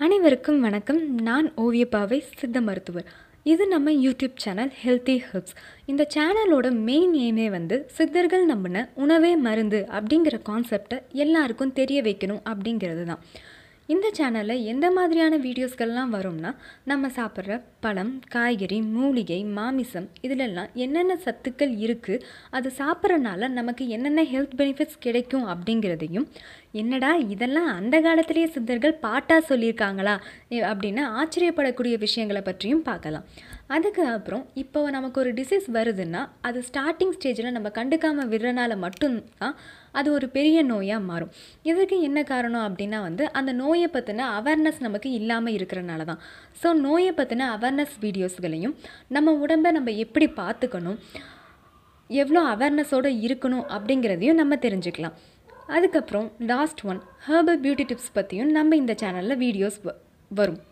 அனைவருக்கும் வணக்கம் நான் ஓவியப்பாவை சித்த மருத்துவர் இது நம்ம யூடியூப் சேனல் ஹெல்த்தி ஹெர்ப்ஸ் இந்த சேனலோட மெயின் எய்மே வந்து சித்தர்கள் நம்பின உணவே மருந்து அப்படிங்கிற கான்செப்டை எல்லாருக்கும் தெரிய வைக்கணும் அப்படிங்கிறது தான் இந்த சேனலில் எந்த மாதிரியான வீடியோஸ்கள்லாம் வரும்னா நம்ம சாப்பிட்ற பழம் காய்கறி மூலிகை மாமிசம் இதிலெல்லாம் என்னென்ன சத்துக்கள் இருக்குது அது சாப்பிட்றனால நமக்கு என்னென்ன ஹெல்த் பெனிஃபிட்ஸ் கிடைக்கும் அப்படிங்கிறதையும் என்னடா இதெல்லாம் அந்த காலத்திலேயே சித்தர்கள் பாட்டாக சொல்லியிருக்காங்களா எ- அப்படின்னு ஆச்சரியப்படக்கூடிய விஷயங்களை பற்றியும் பார்க்கலாம் அதுக்கு அப்புறம் இப்போ நமக்கு ஒரு டிசீஸ் வருதுன்னா அது ஸ்டார்டிங் ஸ்டேஜில் நம்ம கண்டுக்காமல் விடுறனால மட்டும்தான் அது ஒரு பெரிய நோயாக மாறும் இதுக்கு என்ன காரணம் அப்படின்னா வந்து அந்த நோயை பற்றின அவேர்னஸ் நமக்கு இல்லாமல் இருக்கிறனால தான் ஸோ நோயை பற்றின அவேர்னஸ் வீடியோஸ்களையும் நம்ம உடம்பை நம்ம எப்படி பார்த்துக்கணும் எவ்வளோ அவேர்னஸோடு இருக்கணும் அப்படிங்கிறதையும் நம்ம தெரிஞ்சுக்கலாம் அதுக்கப்புறம் last one herbal beauty tips பற்றியும் நம்ம இந்த சேனலில் வீடியோஸ் வரும்